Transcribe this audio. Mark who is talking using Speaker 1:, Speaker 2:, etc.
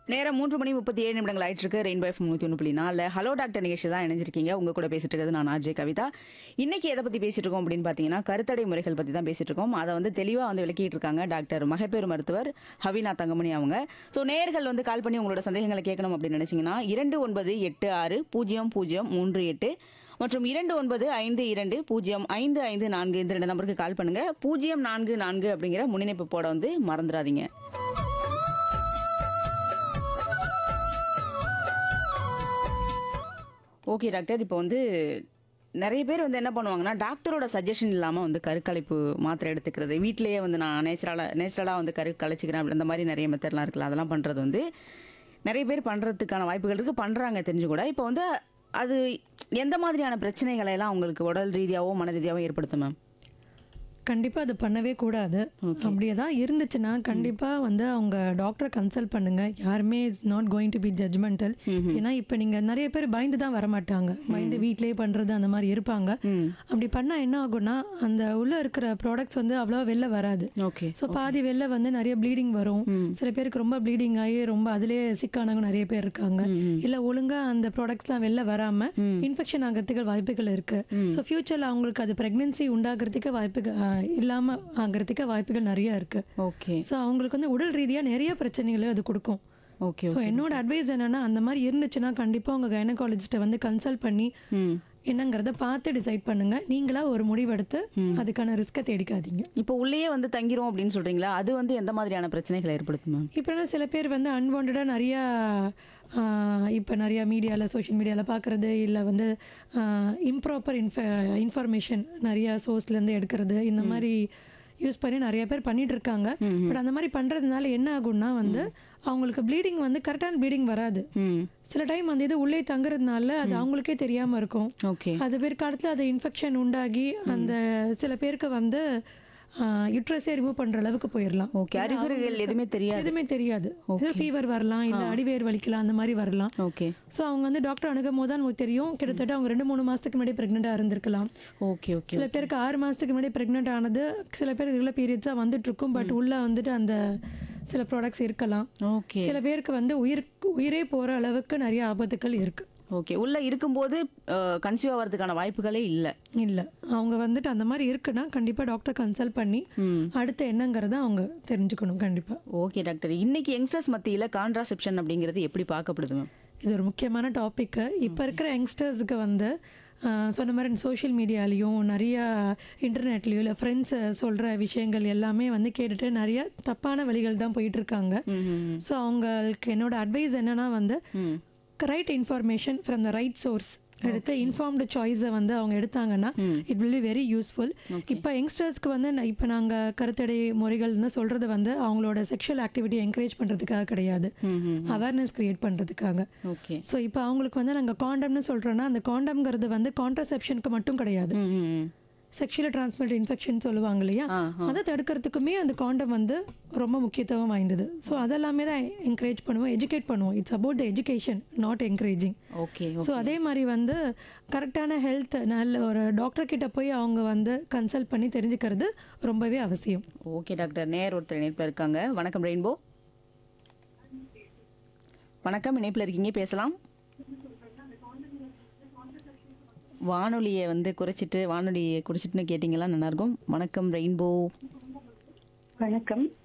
Speaker 1: நேரம் மூன்று மணி முப்பத்தி ஏழு நிமிடங்கள் ஆயிட்டு இருக்கு ரெயின்போ எஃப் நூத்தி ஒன்று புள்ளி நாலு ஹலோ டாக்டர் நிகழ்ச்சி தான் இணைஞ்சிருக்கீங்க உங்க கூட பேசிட்டு இருக்கிறது நான் ஆர்ஜே கவிதா இன்னைக்கு எதை பத்தி பேசிட்டு இருக்கோம் அப்படின்னு பாத்தீங்கன்னா கருத்தடை முறைகள் பத்தி தான் பேசிட்டு இருக்கோம் அதை வந்து தெளிவா வந்து விளக்கிட்டு இருக்காங்க டாக்டர் மகப்பேறு மருத்துவர் ஹவினா தங்கமணி அவங்க ஸோ நேர்கள் வந்து கால் பண்ணி உங்களோட சந்தேகங்களை கேட்கணும் அப்படின்னு நினைச்சீங்கன்னா இரண்டு ஒன்பது எட்டு ஆறு பூஜ்ஜியம் பூஜ்ஜியம் மூன்று எட்டு மற்றும் இரண்டு ஒன்பது ஐந்து இரண்டு பூஜ்ஜியம் ஐந்து ஐந்து நான்கு இந்த ரெண்டு நம்பருக்கு கால் பண்ணுங்க பூஜ்ஜியம் நான்கு நான்கு அப்படிங்கிற முன்னிணைப்பு போட வந்து மறந்துடாதீங்க ஓகே டாக்டர் இப்போ வந்து நிறைய பேர் வந்து என்ன பண்ணுவாங்கன்னா டாக்டரோட சஜஷன் இல்லாமல் வந்து கருக்கலைப்பு மாத்திரை எடுத்துக்கிறது வீட்டிலேயே வந்து நான் நேச்சுரலாக நேச்சுரலாக வந்து கரு கலைச்சிக்கிறேன் அப்படி அந்த மாதிரி நிறைய மெத்தட்லாம் இருக்குல்ல அதெல்லாம் பண்ணுறது வந்து நிறைய பேர் பண்ணுறதுக்கான வாய்ப்புகள் இருக்குது பண்ணுறாங்க தெரிஞ்சு கூட இப்போ வந்து அது எந்த மாதிரியான பிரச்சனைகளை எல்லாம் உங்களுக்கு உடல் ரீதியாவோ மன ரீதியாவோ ஏற்படுத்தும் மேம்
Speaker 2: கண்டிப்பா அது பண்ணவே கூடாது அப்படியே தான் இருந்துச்சுன்னா கண்டிப்பா வந்து அவங்க டாக்டரை கன்சல்ட் பண்ணுங்க யாருமே it's not going to be judgmental ஏன்னா இப்போ நீங்க நிறைய பேர் பயந்து தான் வரமாட்டாங்க பயந்து வீட்லயே பண்றது அந்த மாதிரி இருப்பாங்க அப்படி பண்ணா என்ன ஆகும்னா அந்த உள்ள இருக்கிற ப்ராடக்ட்ஸ் வந்து அவ்வளோ வெளில வராது
Speaker 1: ஓகே
Speaker 2: ஸோ பாதி வெளில வந்து நிறைய ப்ளீடிங் வரும் சில பேருக்கு ரொம்ப ப்ளீடிங் ஆகி ரொம்ப அதிலே சிக்கானவங்க நிறைய பேர் இருக்காங்க இல்ல ஒழுங்கா அந்த ப்ராடக்ட்ஸ்லாம் வெளில வராம இன்ஃபெக்ஷன் ஆகிறதுக்கு வாய்ப்புகள் இருக்கு ஸோ ஃபியூச்சர்ல அவங்களுக்கு அது பிரெக்னன்சி உண்டாகிறதுக்கு வாய்ப்புகள் ஆஹ், இல்லாம ஆகிறதுக்கு வாய்ப்புகள் நிறைய இருக்கு
Speaker 1: ஓகே
Speaker 2: ஸோ அவங்களுக்கு வந்து உடல் ரீதியா நிறைய பிரச்சனைகளை அது கொடுக்கும்
Speaker 1: ஓகே
Speaker 2: ஸோ என்னோட அட்வைஸ் என்னன்னா அந்த மாதிரி இருந்துச்சுன்னா கண்டிப்பா உங்க கைனகாலஜிஸ்ட்டை வந்து கன்சல்ட் பண்ணி
Speaker 1: ம்
Speaker 2: என்னங்கிறத பார்த்து டிசைட் பண்ணுங்க நீங்களா ஒரு முடிவெடுத்து அதுக்கான ரிஸ்க்கை தேடிக்காதீங்க
Speaker 1: இப்போ உள்ளேயே வந்து தங்கிரும் அப்படின்னு சொல்றீங்களா அது வந்து எந்த மாதிரியான பிரச்சனைகளை ஏற்படுத்தும் மேம்
Speaker 2: இப்போலாம் சில பேர் வந்து அன்வான்டாக நிறையா இப்போ நிறையா மீடியாவில் சோஷியல் மீடியாவில் பார்க்குறது இல்லை வந்து இம்ப்ராப்பர் இன்ஃப இன்ஃபர்மேஷன் நிறையா சோர்ஸ்லேருந்து எடுக்கிறது இந்த மாதிரி யூஸ் பண்ணி நிறைய பேர் பண்ணிட்டு இருக்காங்க பட் அந்த மாதிரி பண்ணுறதுனால என்ன ஆகும்னா வந்து அவங்களுக்கு ப்ளீடிங் வந்து கரெக்டான ப்ளீடிங் வராது
Speaker 1: ம்
Speaker 2: சில டைம் அந்த இது உள்ளே தங்குறதுனால அது அவங்களுக்கே தெரியாமல் இருக்கும்
Speaker 1: ஓகே
Speaker 2: அது பிற்காலத்தில் அது இன்ஃபெக்ஷன் உண்டாகி அந்த சில பேருக்கு வந்து யுட்ரஸே ரிமூவ் பண்ணுற அளவுக்கு போயிடலாம்
Speaker 1: ஓகே அறிகுறிகள் எதுவுமே தெரியாது
Speaker 2: எதுவுமே தெரியாது ஃபீவர் வரலாம் இல்ல அடிவேர் வலிக்கலாம் அந்த மாதிரி வரலாம்
Speaker 1: ஓகே
Speaker 2: ஸோ அவங்க வந்து டாக்டர் அணுகும் போது தான் நமக்கு தெரியும் கிட்டத்தட்ட அவங்க ரெண்டு மூணு மாசத்துக்கு முன்னாடி பிரெக்னெண்டா இருந்திருக்கலாம்
Speaker 1: ஓகே ஓகே
Speaker 2: சில பேருக்கு ஆறு மாசத்துக்கு முன்னாடி பிரெக்னென்ட் ஆனது சில பேர் இதுல பீரியட்ஸா வந்துட்டு இருக்கும் பட் உள்ள வந்துட்டு அந்த சில ப்ராடக்ட்ஸ் இருக்கலாம்
Speaker 1: ஓகே
Speaker 2: சில பேருக்கு வந்து உயிர் உயிரே போற அளவுக்கு நிறைய ஆபத்துக்கள் இருக்கு
Speaker 1: ஓகே உள்ள இருக்கும்போது கன்சீவ் ஆகிறதுக்கான வாய்ப்புகளே இல்லை
Speaker 2: இல்ல அவங்க வந்துட்டு அந்த மாதிரி இருக்குன்னா கண்டிப்பா டாக்டர் கன்சல்ட் பண்ணி அடுத்து என்னங்கிறத அவங்க தெரிஞ்சுக்கணும் கண்டிப்பா
Speaker 1: ஓகே டாக்டர் இன்னைக்கு யங்ஸ்டர்ஸ் மத்தியில் கான்ட்ராசெப்ஷன் அப்படிங்கிறது எப்படி பார்க்கப்படுது மேம்
Speaker 2: இது ஒரு முக்கியமான டாபிக்கு இப்போ இருக்கிற யங்ஸ்டர்ஸுக்கு வந்து ஆஹ், சொன்ன மாதிரி சோஷியல் மீடியாலேயும் நிறைய இன்டர்நெட்லேயும் இல்லை ஃப்ரெண்ட்ஸ் சொல்கிற விஷயங்கள் எல்லாமே வந்து கேட்டுட்டு நிறைய தப்பான வழிகள் தான் போயிட்டு இருக்காங்க ஸோ அவங்களுக்கு என்னோட அட்வைஸ் என்னன்னா வந்து right information from the right source எடுத்து இன்ஃபார்ம்டு சாய்ஸை வந்து அவங்க எடுத்தாங்கன்னா it will be very useful இப்போ யங்ஸ்டர்ஸ்க்கு வந்து நான் இப்போ நாங்கள் கருத்தடை முறைகள்னு சொல்கிறது வந்து அவங்களோட செக்ஷுவல் ஆக்டிவிட்டி என்கரேஜ் பண்ணுறதுக்காக கிடையாது அவேர்னஸ் கிரியேட் பண்ணுறதுக்காக
Speaker 1: ஓகே
Speaker 2: ஸோ இப்போ அவங்களுக்கு வந்து நாங்கள் காண்டம்னு சொல்கிறோன்னா அந்த காண்டம்ங்கிறது வந்து கான்ட்ரசெப்ஷனுக்கு மட்டும் கிடையாது செக்ஷுவல் டிரான்ஸ்மிட் இன்ஃபெக்ஷன் சொல்லுவாங்க இல்லையா அதை தடுக்கிறதுக்குமே அந்த காண்டம் வந்து ரொம்ப முக்கியத்துவம் வாய்ந்தது ஸோ அதெல்லாமே தான் என்கரேஜ் பண்ணுவோம் எஜுகேட் பண்ணுவோம் it's about the education not encouraging
Speaker 1: okay
Speaker 2: so அதே மாதிரி வந்து கரெக்டான ஹெல்த் நல்ல ஒரு டாக்டர் கிட்ட போய் அவங்க வந்து கன்சல்ட் பண்ணி தெரிஞ்சுக்கிறது ரொம்பவே அவசியம்
Speaker 1: ஓகே டாக்டர் நேர் ஒருத்தர் இணைப்பில் இருக்காங்க வணக்கம் ரெயின்போ வணக்கம் இணைப்பில் இருக்கீங்க பேசலாம் வானொலியை வந்து குறைச்சிட்டு வானொலியை குறைச்சிட்டுன்னு கேட்டிங்களா நல்லாயிருக்கும் வணக்கம் ரெயின்போ
Speaker 3: வணக்கம்